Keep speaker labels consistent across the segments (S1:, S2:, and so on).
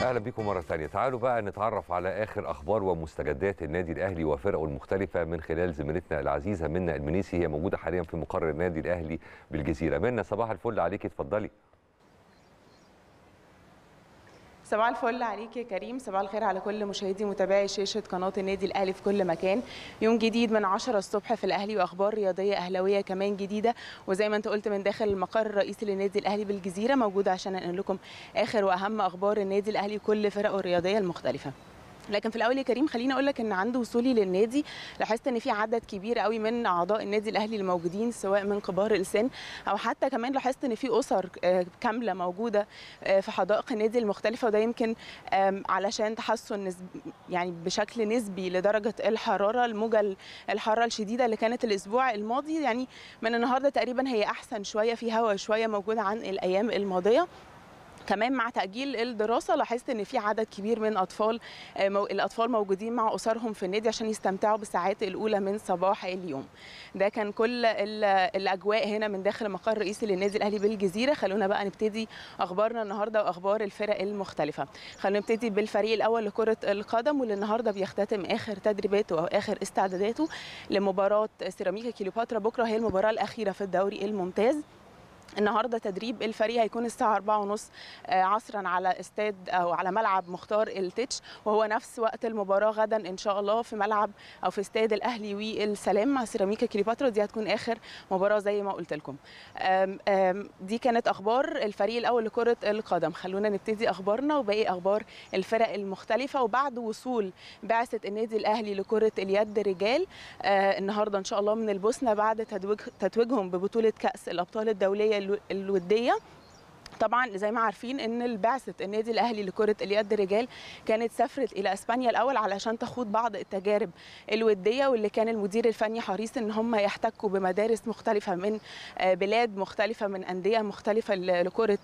S1: اهلا بيكم مره ثانيه تعالوا بقى نتعرف على اخر اخبار ومستجدات النادي الاهلي وفرقه المختلفه من خلال زميلتنا العزيزه منى المنيسي هي موجوده حاليا في مقر النادي الاهلي بالجزيره منى صباح الفل عليكي اتفضلي
S2: صباح الفل عليك يا كريم صباح الخير على كل مشاهدي متابعي شاشه قناه النادي الاهلي في كل مكان يوم جديد من 10 الصبح في الاهلي واخبار رياضيه اهلاويه كمان جديده وزي ما انت قلت من داخل المقر الرئيسي للنادي الاهلي بالجزيره موجوده عشان انقل لكم اخر واهم اخبار النادي الاهلي كل فرقه الرياضيه المختلفه لكن في الاول يا كريم خليني اقول لك ان عند وصولي للنادي لاحظت ان في عدد كبير قوي من اعضاء النادي الاهلي الموجودين سواء من كبار السن او حتى كمان لاحظت ان في اسر كامله موجوده في حدائق النادي المختلفه وده يمكن علشان تحسن نسب يعني بشكل نسبي لدرجه الحراره الموجه الحاره الشديده اللي كانت الاسبوع الماضي يعني من النهارده تقريبا هي احسن شويه في هواء شويه موجود عن الايام الماضيه كمان مع تاجيل الدراسه لاحظت ان في عدد كبير من اطفال الاطفال موجودين مع اسرهم في النادي عشان يستمتعوا بالساعات الاولى من صباح اليوم ده كان كل الاجواء هنا من داخل المقر الرئيسي للنادي الاهلي بالجزيره خلونا بقى نبتدي اخبارنا النهارده واخبار الفرق المختلفه خلونا نبتدي بالفريق الاول لكره القدم واللي النهارده بيختتم اخر تدريباته او اخر استعداداته لمباراه سيراميكا كيلوباترا بكره هي المباراه الاخيره في الدوري الممتاز النهارده تدريب الفريق هيكون الساعه 4:30 عصرا على استاد او على ملعب مختار التتش وهو نفس وقت المباراه غدا ان شاء الله في ملعب او في استاد الاهلي والسلام مع سيراميكا كليوباترا دي هتكون اخر مباراه زي ما قلت لكم أم أم دي كانت اخبار الفريق الاول لكره القدم خلونا نبتدي اخبارنا وباقي اخبار الفرق المختلفه وبعد وصول بعثه النادي الاهلي لكره اليد رجال آه النهارده ان شاء الله من البوسنه بعد تتويج تتويجهم ببطوله كاس الابطال الدوليه الوديه طبعا زي ما عارفين ان بعثه النادي الاهلي لكره اليد رجال كانت سافرت الى اسبانيا الاول علشان تخوض بعض التجارب الوديه واللي كان المدير الفني حريص ان هم يحتكوا بمدارس مختلفه من بلاد مختلفه من انديه مختلفه لكره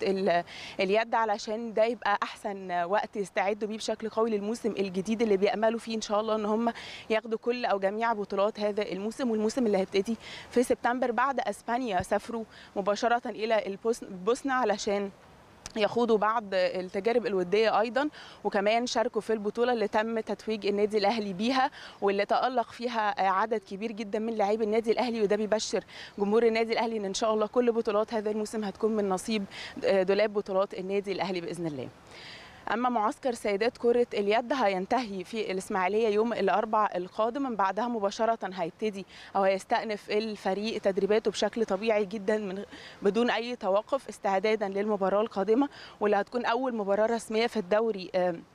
S2: اليد علشان ده يبقى احسن وقت يستعدوا بيه بشكل قوي للموسم الجديد اللي بياملوا فيه ان شاء الله ان هم ياخدوا كل او جميع بطولات هذا الموسم والموسم اللي هيبتدي في سبتمبر بعد اسبانيا سافروا مباشره الى البوسنه علشان يخوضوا بعض التجارب الوديه ايضا وكمان شاركوا في البطوله اللي تم تتويج النادي الاهلي بيها واللي تالق فيها عدد كبير جدا من لاعبي النادي الاهلي وده بيبشر جمهور النادي الاهلي ان ان شاء الله كل بطولات هذا الموسم هتكون من نصيب دولاب بطولات النادي الاهلي باذن الله اما معسكر سيدات كره اليد هينتهي في الاسماعيليه يوم الاربعاء القادم من بعدها مباشره هيبتدي او هيستأنف الفريق تدريباته بشكل طبيعي جدا من بدون اي توقف استعدادا للمباراه القادمه واللي هتكون اول مباراه رسميه في الدوري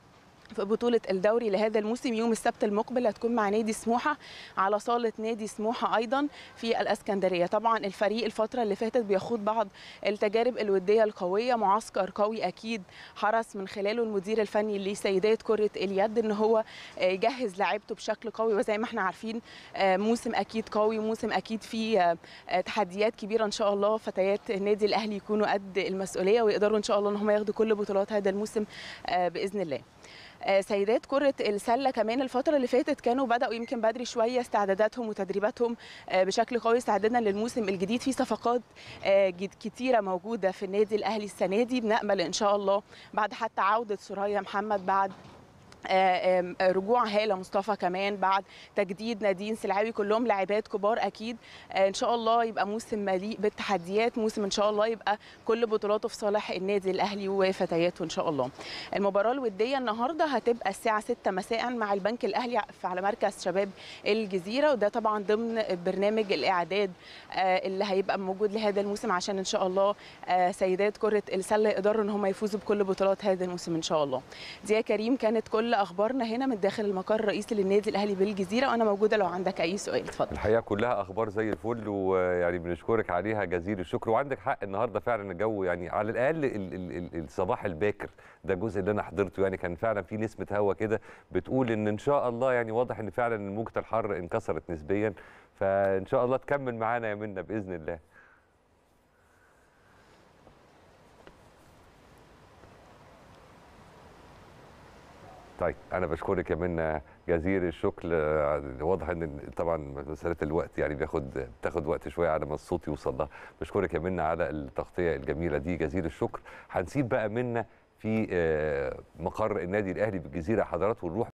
S2: في بطولة الدوري لهذا الموسم يوم السبت المقبل هتكون مع نادي سموحة على صالة نادي سموحة أيضا في الأسكندرية طبعا الفريق الفترة اللي فاتت بيخوض بعض التجارب الودية القوية معسكر قوي أكيد حرص من خلاله المدير الفني لسيدات كرة اليد إن هو يجهز لاعيبته بشكل قوي وزي ما احنا عارفين موسم أكيد قوي موسم أكيد فيه تحديات كبيرة إن شاء الله فتيات النادي الأهلي يكونوا قد المسؤولية ويقدروا إن شاء الله إن هم ياخدوا كل بطولات هذا الموسم بإذن الله سيدات كرة السلة كمان الفترة اللي فاتت كانوا بدأوا يمكن بدري شوية استعداداتهم وتدريباتهم بشكل قوي استعدادا للموسم الجديد في صفقات كتيرة موجودة في النادي الأهلي السنة دي بنأمل إن شاء الله بعد حتى عودة سوريا محمد بعد رجوع هاله مصطفى كمان بعد تجديد نادين سلعاوي كلهم لاعبات كبار اكيد ان شاء الله يبقى موسم مليء بالتحديات موسم ان شاء الله يبقى كل بطولاته في صالح النادي الاهلي وفتياته ان شاء الله المباراه الوديه النهارده هتبقى الساعه 6 مساء مع البنك الاهلي على مركز شباب الجزيره وده طبعا ضمن برنامج الاعداد اللي هيبقى موجود لهذا الموسم عشان ان شاء الله سيدات كره السله يقدروا ان هم يفوزوا بكل بطولات هذا الموسم ان شاء الله دي يا كريم كانت كل اخبارنا هنا من داخل المقر الرئيسي للنادي الاهلي بالجزيره وانا موجوده لو عندك اي سؤال اتفضل
S1: الحقيقه كلها اخبار زي الفل ويعني بنشكرك عليها جزيل الشكر وعندك حق النهارده فعلا الجو يعني على الاقل ال ال ال الصباح الباكر ده الجزء اللي انا حضرته يعني كان فعلا في نسمه هوا كده بتقول ان ان شاء الله يعني واضح ان فعلا موجه الحر انكسرت نسبيا فان شاء الله تكمل معانا يا منا باذن الله طيب انا بشكرك يا منى جزيل الشكر واضح ان طبعا مساله الوقت يعني بياخد بتاخد وقت شويه على ما الصوت يوصل لها بشكرك يا منى على التغطيه الجميله دي جزيل الشكر هنسيب بقى منى في آه، مقر النادي الاهلي بالجزيره حضرات ونروح